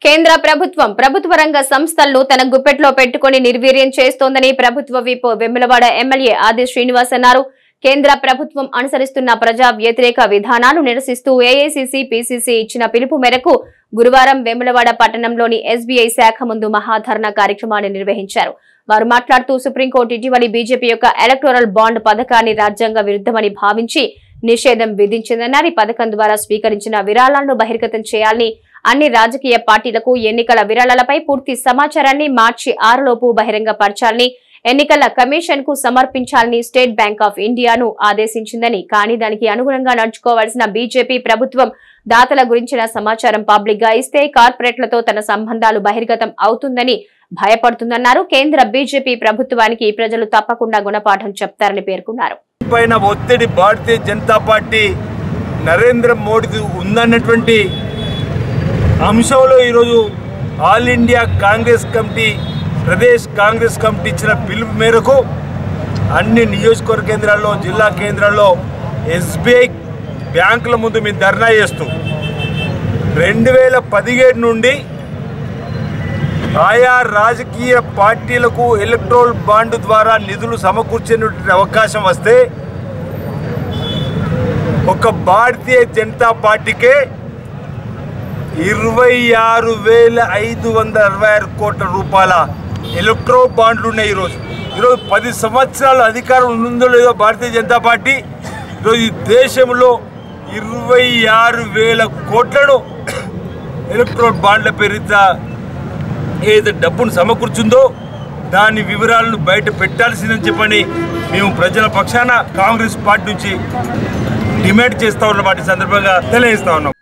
కేంద్ర ప్రభుత్వం ప్రభుత్వ రంగ సంస్థలను తన గుప్పెట్లో పెట్టుకుని నిర్వీర్యం చేస్తోందని ప్రభుత్వ విప్ వెమ్మెలవాడ ఎమ్మెల్యే ఆది శ్రీనివాస్ అన్నారు కేంద్ర ప్రభుత్వం అనుసరిస్తున్న ప్రజా వ్యతిరేక విధానాలు నిరసిస్తూ ఏఐసిసి పిసిసి ఇచ్చిన పిలుపు మేరకు గురువారం వెమ్మెలవాడ పట్టణంలోని ఎస్బీఐ శాఖ ముందు మహాధర్నా కార్యక్రమాన్ని నిర్వహించారు వారు మాట్లాడుతూ సుప్రీంకోర్టు ఇటీవలి బీజేపీ యొక్క ఎలక్టోరల్ బాండ్ పథకాన్ని రాజ్యాంగ విరుద్ధమని భావించి నిషేధం విధించిందన్నారు ఈ పథకం ద్వారా స్వీకరించిన విరాళాలను బహిర్గతం చేయాలని అన్ని రాజకీయ పార్టీలకు ఎన్నికల విరాళాలపై పూర్తి సమాచారాన్ని మార్చి ఆరులోపు బహిరంగపరచాలని ఎన్నికల కమిషన్ కు సమర్పించాలని స్టేట్ బ్యాంక్ ఆఫ్ ఇండియాను ఆదేశించిందని కానీ దానికి అనుగుణంగా నడుచుకోవాల్సిన బీజేపీ ప్రభుత్వం దాతల గురించిన సమాచారం పబ్లిక్ గా ఇస్తే కార్పొరేట్లతో తన సంబంధాలు బహిర్గతం అవుతుందని భయపడుతుందన్నారు కేంద్ర బీజేపీ ప్రభుత్వానికి ప్రజలు తప్పకుండా గుణపాఠం చెప్తారని పేర్కొన్నారు పైన ఒత్తిడి భారతీయ జనతా పార్టీ నరేంద్ర మోడీకి ఉందన్నటువంటి అంశంలో ఈరోజు all India Congress committee Pradesh Congress committee ఇచ్చిన పిలుపు మేరకు అన్ని నియోజకవర్గ కేంద్రాల్లో జిల్లా కేంద్రాల్లో ఎస్బీఐ బ్యాంకుల ముందు మేము ధర్నా చేస్తూ రెండు వేల పదిహేడు నుండి ఆయా రాజకీయ పార్టీలకు ఎలక్ట్రోల్ బాండ్ ద్వారా నిధులు సమకూర్చేటువంటి అవకాశం వస్తే ఒక భారతీయ జనతా పార్టీకే ఇరవై ఆరు వేల ఐదు వందల అరవై ఆరు కోట్ల రూపాయల ఎలక్ట్రో బాండ్లు ఉన్నాయి ఈరోజు ఈరోజు పది సంవత్సరాలు అధికారం ఉందో లేదో భారతీయ జనతా పార్టీ ఈరోజు ఈ దేశంలో ఇరవై ఆరు వేల కోట్లను ఎలక్ట్రోల్ బాండ్ల పేరిత ఏదైతే డబ్బును సమకూర్చుందో దాని వివరాలను బయట పెట్టాల్సిందని చెప్పని మేము ప్రజల పక్షాన కాంగ్రెస్ పార్టీ నుంచి డిమాండ్ చేస్తా ఉన్న వాటి సందర్భంగా తెలియజేస్తా ఉన్నాం